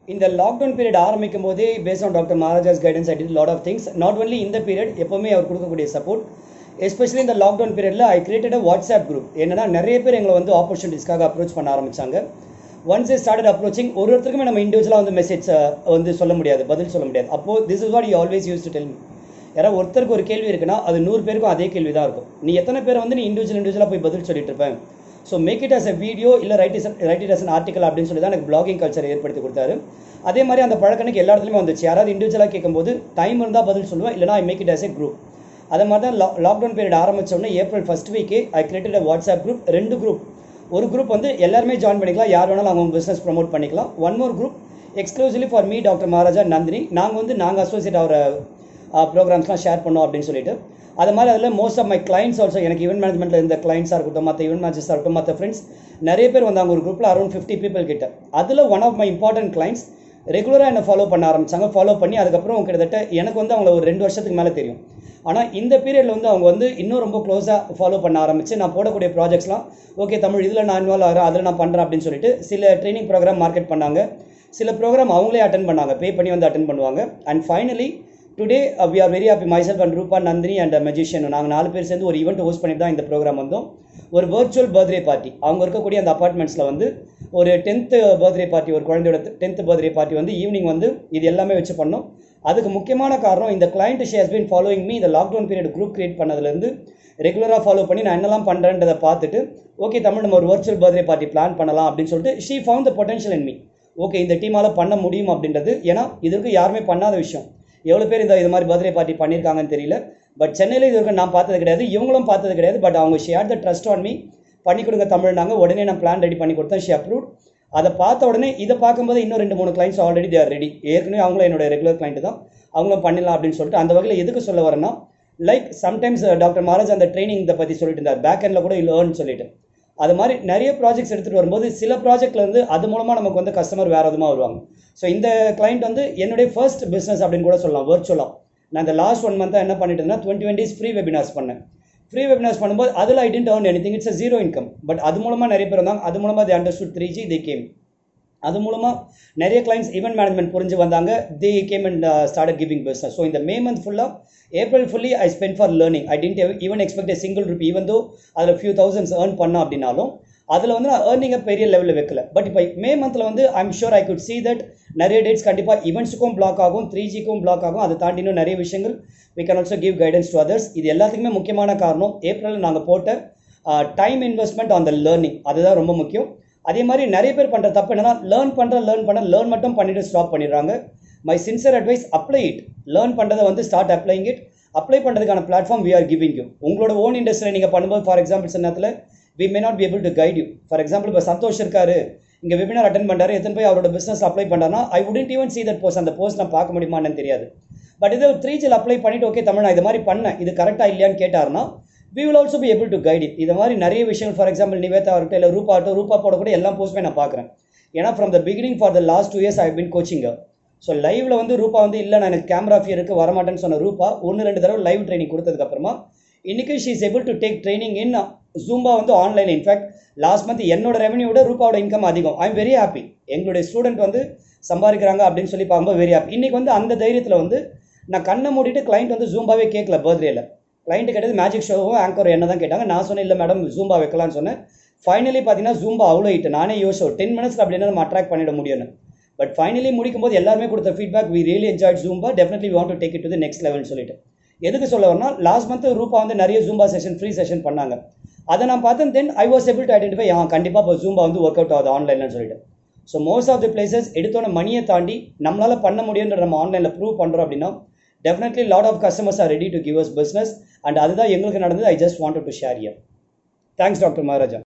இந்த lockdown period ஆரம்பிக்கும் போதே based on doctor Maharaja's guidance I did lot of things not only இந்த period எப்பவுமே அவர் கொடுக்கக்கூடிய சப்போர்ட் எஸ்பெஷலி இந்த லாக்டவுன் பீரியடில் I created a WhatsApp group என்னன்னா நிறைய பேர் எங்களை வந்து ஆப்பர்ச்சுனிட்டிஸ்க்காக அப்ரோச் பண்ண ஆரம்பிச்சாங்க ஒன்ஸ் ஸ்டார்டட் அப்ரோச்சிங் ஒரு ஒருத்தருக்குமே நம்ம இண்டிவிஜுவலாக வந்து மெசேஜ் வந்து சொல்ல முடியாது பதில் சொல்ல முடியாது அப்போ this is what you always use to tell me யாராவது ஒருத்தருக்கு ஒரு கேள்வி இருக்குன்னா அது நூறு பேருக்கும் அதே கேள்வி தான் இருக்கும் நீ எத்தனை பேர் வந்து நீ இண்டிவிஜுவல் இண்டிவிஜுவலாக போய் பதில் சொல்லிட்டு இருப்பேன் so make it as a video இல்லை right is right it as an article அப்படின்னு சொல்லி தான் எனக்கு பிளாகிங் கல்ச்சர் ஏற்படுத்தி கொடுத்தாரு அதே மாதிரி அந்த பழக்கனுக்கு எல்லா இடத்துலையுமே வந்துச்சு யாராவது இண்டிவிஜுவலாக கேட்கும்போது டைம் இருந்தால் பதில் சொல்லுவேன் இல்லைனா I make it as a group அதே மாதிரி தான் லாக்டவுன் பீரியட் ஆரம்பிச்ச உடனே ஏப்ரல் ஃபர்ஸ்ட் வீக்கே I created a WhatsApp group ரெண்டு குரூப் ஒரு குரூப் வந்து எல்லாருமே ஜாயின் பண்ணிக்கலாம் யார் வேணாலும் அவங்க பிஸ்னஸ் ப்ரமோட் பண்ணிக்கலாம் one more group exclusively for me doctor Maharaja Nandini நாங்கள் வந்து நாங்கள் அசோசியேட் ஆகிற ப்ரோக்ராம்ஸ்லாம் ஷேர் பண்ணோம் அப்படின்னு சொல்லிட்டு அது மாதிரி அதில் most of my clients also எனக்கு ஈவெண்ட் மேனேஜ்மெண்ட்டில் இருந்த கிளைண்ட்ஸாக இருக்கட்டும் மற்ற ஈவெண்ட் மேனேஜர்ஸாக இருக்கட்டும் மற்ற ஃப்ரெண்ட்ஸ் நிறைய பேர் வந்தாங்க ஒரு குரூப்பில் அரௌண்ட் ஃபிஃப்டி பீப்பிள் கிட்ட அதில் one of my important clients ரெகுலராக என்னை ஃபாலோ பண்ண ஆரம்பிச்சாங்க ஃபாலோ பண்ணி அதுக்கப்புறம் கிட்டத்தட்ட எனக்கு வந்து அவங்கள ஒரு ரெண்டு வருஷத்துக்கு மேலே தெரியும் ஆனால் இந்த பீரியடில் வந்து அவங்க வந்து இன்னும் ரொம்ப க்ளோஸாக ஃபாலோ பண்ண ஆரம்பிச்சு நான் போடக்கூடிய ப்ராஜெக்ட்ஸ்லாம் ஓகே தமிழ் இதில் நான் இன்வால்வ் ஆகிறேன் அதில் நான் பண்ணுறேன் அப்படின்னு சொல்லிட்டு சில ட்ரைனிங் ப்ரோக்ராம் மார்க்கெட் பண்ணாங்க சில ப்ரோக்ராம் அவங்களே அட்டன் பண்ணாங்க பே பண்ணி வந்து அட்டன் பண்ணுவாங்க and finally today we are very happy myself and Rupa Nandini and magician நாங்கள் நாலு பேர் சேர்ந்து ஒரு ஈவெண்ட் ஹோஸ்ட் பண்ணிட்டு தான் இந்த ப்ரோக்ராம் வந்தோம் ஒரு வர்ச்சுவல் பர்த்டே பார்ட்டி அவங்க இருக்கக்கூடிய அந்த அப்பார்ட்மெண்ட்ஸில் வந்து ஒரு டென்த்து பர்த்டே பார்ட்டி ஒரு குழந்தையோட டென்த்து பர்த்டே பார்ட்டி வந்து ஈவினிங் வந்து இது எல்லாமே வச்சு பண்ணோம் அதுக்கு முக்கியமான காரணம் இந்த client she has been following me இந்த லாக்டவுன் பீரியட் குரூப் கிரியேட் பண்ணதுலேருந்து ரெகுலராக ஃபாலோ பண்ணி நான் என்னெல்லாம் பண்ணுறேன்றதை பார்த்துட்டு ஓகே தமிழ் நம்ம ஒரு வர்ச்சுவல் பர்த்டே பார்ட்டி பிளான் பண்ணலாம் அப்படின்னு சொல்லிட்டு she found the potential in me okay இந்த டீமால் பண்ண முடியும் அப்படின்றது ஏன்னா இதற்கு யாருமே பண்ணாத விஷயம் எவ்வளோ பேர் இந்த இது மாதிரி பர்த்டே பார்ட்டி பண்ணியிருக்காங்கன்னு தெரியல பட் சென்னையில் இது வரைக்கும் நான் பார்த்தது கிடையாது இவங்களும் பார்த்தது கிடையாது பட் அவங்க share the trust on me பண்ணி கொடுங்க தமிழ்னாங்க உடனே நான் பிளான் ரெடி பண்ணி கொடுத்தேன் ஷி அப்ரூவ் அதை பார்த்த உடனே இதை பார்க்கும்போது இன்னும் ரெண்டு மூணு கிளைண்ட்ஸ் ஆல்ரெடி தேர் ரெடி ஏற்கனவே அவங்களும் என்னோட ரெகுலர் கிளைண்ட் தான் அவங்களும் பண்ணிடலாம் அப்படின்னு சொல்லிட்டு அந்த வகையில் எதுக்கு சொல்ல வரேன்னா லைக் சம்டைம்ஸ் டாக்டர் மகாராஜ் அந்த ட்ரைனிங் இதை பற்றி சொல்லிட்டு இருந்தார் பேக் எண்டில் கூட லேர்ன் சொல்லிட்டு அது மாதிரி நிறைய ப்ராஜெக்ட்ஸ் எடுத்துகிட்டு வரும்போது சில ப்ராஜெக்ட்ல இருந்து அது மூலமாக நமக்கு வந்து கஸ்டமர் வேறு விதமாக வருவாங்க ஸோ இந்த கிளைண்ட் வந்து என்னுடைய ஃபர்ஸ்ட் பிஸ்னஸ் அப்படின்னு கூட சொல்லலாம் வர்ச்சுவலாக நான் இந்த லாஸ்ட் ஒன் மந்த்தாக என்ன பண்ணிட்டு இருந்தேன் twenty one days free webinars பண்ணேன் ஃப்ரீ வெபினார்ஸ் பண்ணும்போது அதில் I didn't earn anything it's zero income but அது மூலமாக நிறைய பேர் வந்தாங்க அது மூலமாக they understood three G the game அது மூலமாக நிறைய கிளைண்ட்ஸ் ஈவெண்ட் மேனேஜ்மெண்ட் புரிஞ்சு வந்தாங்க the game and start giving business so இந்த மே மந்த் ஃபுல்லாக April fully I spend for learning I didn't even expect single rupee even though அதில் few thousands earn பண்ண அப்படின்னாலும் அதில் வந்து நான் ஏர்னிங்கை பெரிய லெவலில் வைக்கல பட் இப்போ மே மந்தில் வந்து I'm sure I could see that நிறைய டேட்ஸ் கண்டிப்பாக ஈவெண்ட்ஸுக்கும் பிளாக் ஆகும் த்ரீ ஜிக்கும் பிளாக் ஆகும் அதை தாண்டி இன்னும் நிறைய விஷயங்கள் we can also give guidance to others இது எல்லாத்துக்குமே முக்கியமான காரணம் ஏப்ரலில் நாங்கள் போட்ட time investment on the learning அதுதான் ரொம்ப முக்கியம் அதே மாதிரி நிறைய பேர் பண்ணுற தப்பு என்னன்னா லேர்ன் பண்ணுற லேர்ன் பண்ண லேர்ன் மட்டும் பண்ணிட்டு ஸ்டாப் பண்ணிடுறாங்க my sincere advice apply it learn பண்ணுறதை வந்து ஸ்டார்ட் அப்ளைங் இட் அப்ளை பண்ணுறதுக்கான platform we are giving you உங்களோட ஓன் இண்டஸ்ட்ரியில் நீங்கள் பண்ணும்போது ஃபார் எக்ஸாம்பிள் சில நேரத்தில் we may not be able to guide you for example இப்போ சந்தோஷ் இருக்காரு இங்கே வெபினார் அட்டன் பண்ணுறாரு எத்தனை போய் அவரோட பிஸ்னஸ் அப்ளை பண்ணுறாருனா I wouldn't even see that post அந்த போஸ்ட் நான் பார்க்க முடியுமான்னு தெரியாது பட் இது த்ரீ ஜில் அப்ளை பண்ணிட்டு ஓகே தமிழ் நான் இது மாதிரி பண்ணேன் இது கரெக்டாக இல்லையான்னு கேட்டார்னா we will also be able to guide it இது மாதிரி நிறைய விஷயங்கள் ஃபார் எக்ஸாம்பிள் நிவேதா இருக்கட்டும் இல்லை ரூபா ஆகட்டும் ரூபா போட கூட எல்லா போஸ்ட்டுமே நான் பார்க்குறேன் ஏன்னா from the beginning for the last two years I been coaching so லைவ்ல வந்து ரூபா வந்து இல்லை நான் எனக்கு கேமரா ஃபியர் இருக்கு வரமாட்டேன்னு சொன்ன ரூபா ஒன்று ரெண்டு தடவை லைவ் ட்ரைனிங் கொடுத்ததுக்கு அப்புறமா இன்னைக்கு she is able to take training in Zumba வந்து ஆன்லைன் இன்ஃபேக்ட் லாஸ்ட் மந்த் என்னோட ரெவன்யூட ரூபாவோட இன்கம் அதிகம் ஐ எம் வெரி ஹாப்பி எங்களுடைய ஸ்டூடெண்ட் வந்து சம்பாதிக்கிறாங்க அப்படின்னு சொல்லி பார்க்கும்போது வெரி ஹாப்பி இன்னைக்கு வந்து அந்த தைரியத்தில் வந்து நான் கண்ணை மூடிட்டு கிளைண்ட் வந்து ஜூம்பாவே கேட்கல பர்த்டேல கிளைண்ட் கேட்டது மேஜிக் ஷோவும் ஆங்கர் என்ன தான் கேட்டாங்க நான் சொன்னேன் இல்லை மேடம் ஜூம்பா வைக்கலாம்னு சொன்னேன் ஃபைனலி பார்த்தீங்கன்னா ஜூம்பா அவ்வளோ ஹிட் நானே யோசிச்சோம் டென் மினிட்ஸ் அப்படின்னா நம்ம அட்ராக்ட் பண்ணிட முடியும்னு பட் ஃபைனலி முடிக்கும் போது எல்லாருமே கொடுத்த feedback we really enjoyed Zumba definitely want to take it to the next லெவல்னு சொல்லிட்டு எதுக்கு சொல்ல வரனா லாஸ்ட் மந்த் ரூபா வந்து நிறைய ஜூம்பா செஷன் ஃப்ரீ செஷன் பண்ணாங்க அதை நான் பார்த்தேன் then I was able to identify ah கண்டிப்பாக இப்போ ஜூம்பா வந்து ஒர்க் அவுட் ஆகுது ஆன்லைன்லன்னு சொல்லிட்டு so most of the places எடுத்தோட மணியை தாண்டி நம்மளால பண்ண முடியுன்ற நம்ம ஆன்லைனில் ப்ரூவ் பண்ணுறோம் அப்படின்னா definitely lot of customers are ready to give us business and அதுதான் எங்களுக்கு நடந்தது I just wanted to share here thanks doctor Maharaja